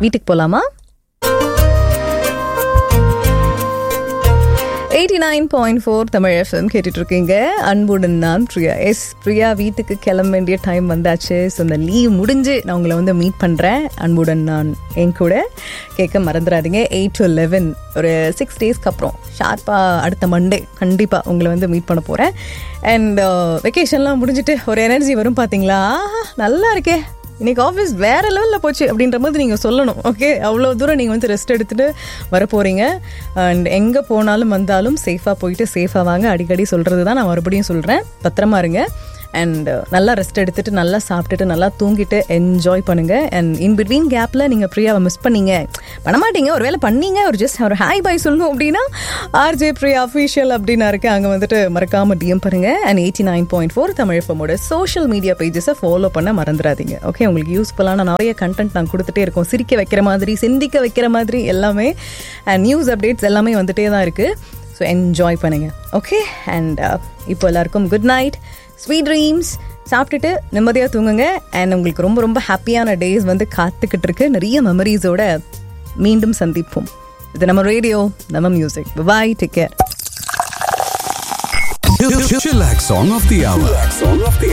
வீட்டுக்கு போலாமா eighty nine point four Tamil FM கேட்டுட்டு இருக்கீங்க அன்புடன் நான் பிரியா எஸ் பிரியா வீட்டுக்கு கிளம்ப வேண்டிய டைம் வந்தாச்சு ஸோ இந்த லீவ் முடிஞ்சு நான் உங்களை வந்து மீட் பண்ணுறேன் அன்புடன் நான் என் கூட கேட்க மறந்துடாதீங்க எயிட் டு லெவன் ஒரு சிக்ஸ் டேஸ்க்கு அப்புறம் ஷார்ப்பாக அடுத்த மண்டே கண்டிப்பாக உங்களை வந்து மீட் பண்ண போகிறேன் அண்ட் வெக்கேஷன்லாம் முடிஞ்சுட்டு ஒரு எனர்ஜி வரும் பார்த்தீங்களா ஆஹா, நல்லா இருக்கே இன்னைக்கு ஆஃபீஸ் வேற லெவலில் போச்சு அப்படின்ற மாதிரி நீங்கள் சொல்லணும் ஓகே அவ்வளோ தூரம் நீங்கள் வந்து ரெஸ்ட் எடுத்துட்டு வர போகிறீங்க அண்ட் எங்கே போனாலும் வந்தாலும் சேஃபாக போயிட்டு சேஃபாக வாங்க அடிக்கடி சொல்கிறது தான் நான் மறுபடியும் சொல்கிறேன் பத்திரமா இருங்க அண்ட் நல்லா ரெஸ்ட் எடுத்துட்டு நல்லா சாப்பிட்டுட்டு நல்லா தூங்கிட்டு என்ஜாய் பண்ணுங்க அண்ட் இன் பிட்வீன் கேப்பில் நீங்கள் பிரியாவை மிஸ் பண்ணீங்க பண்ண மாட்டீங்க ஒரு வேளை பண்ணீங்க ஒரு ஜஸ்ட் ஒரு ஹாய் பாய் சொல்லணும் அப்படின்னா ஆர்ஜே பிரியா அஃபீஷியல் அப்படின்னு இருக்கு அங்கே வந்துட்டு மறக்காம டிஎம் பண்ணுங்க and eighty nine point four Tamil ஃபமோட சோஷியல் மீடியா பேஜஸை ஃபாலோ பண்ண மறந்துடாதீங்க ஓகே உங்களுக்கு யூஸ்ஃபுல்லான நிறைய கண்டென்ட் நான் கொடுத்துட்டே இருக்கோம் சிரிக்க வைக்கிற மாதிரி சிந்திக்க வைக்கிற மாதிரி எல்லாமே அண்ட் நியூஸ் அப்டேட்ஸ் எல்லாமே வந்துட்டே தான் இருக்குது ஸோ என்ஜாய் பண்ணுங்க ஓகே அண்ட் இப்போ எல்லாருக்கும் குட் நைட் ஸ்வீட் ட்ரீம்ஸ் சாப்பிட்டுட்டு நிம்மதியாக தூங்குங்க அண்ட் உங்களுக்கு ரொம்ப ரொம்ப ஹாப்பியான டேஸ் வந்து காத்துக்கிட்டு இருக்கு நிறைய மெமரிஸோட மீண்டும் சந்திப்போம் இது நம்ம ரேடியோ நம்ம music bye take care Chillax song of the hour. Song of the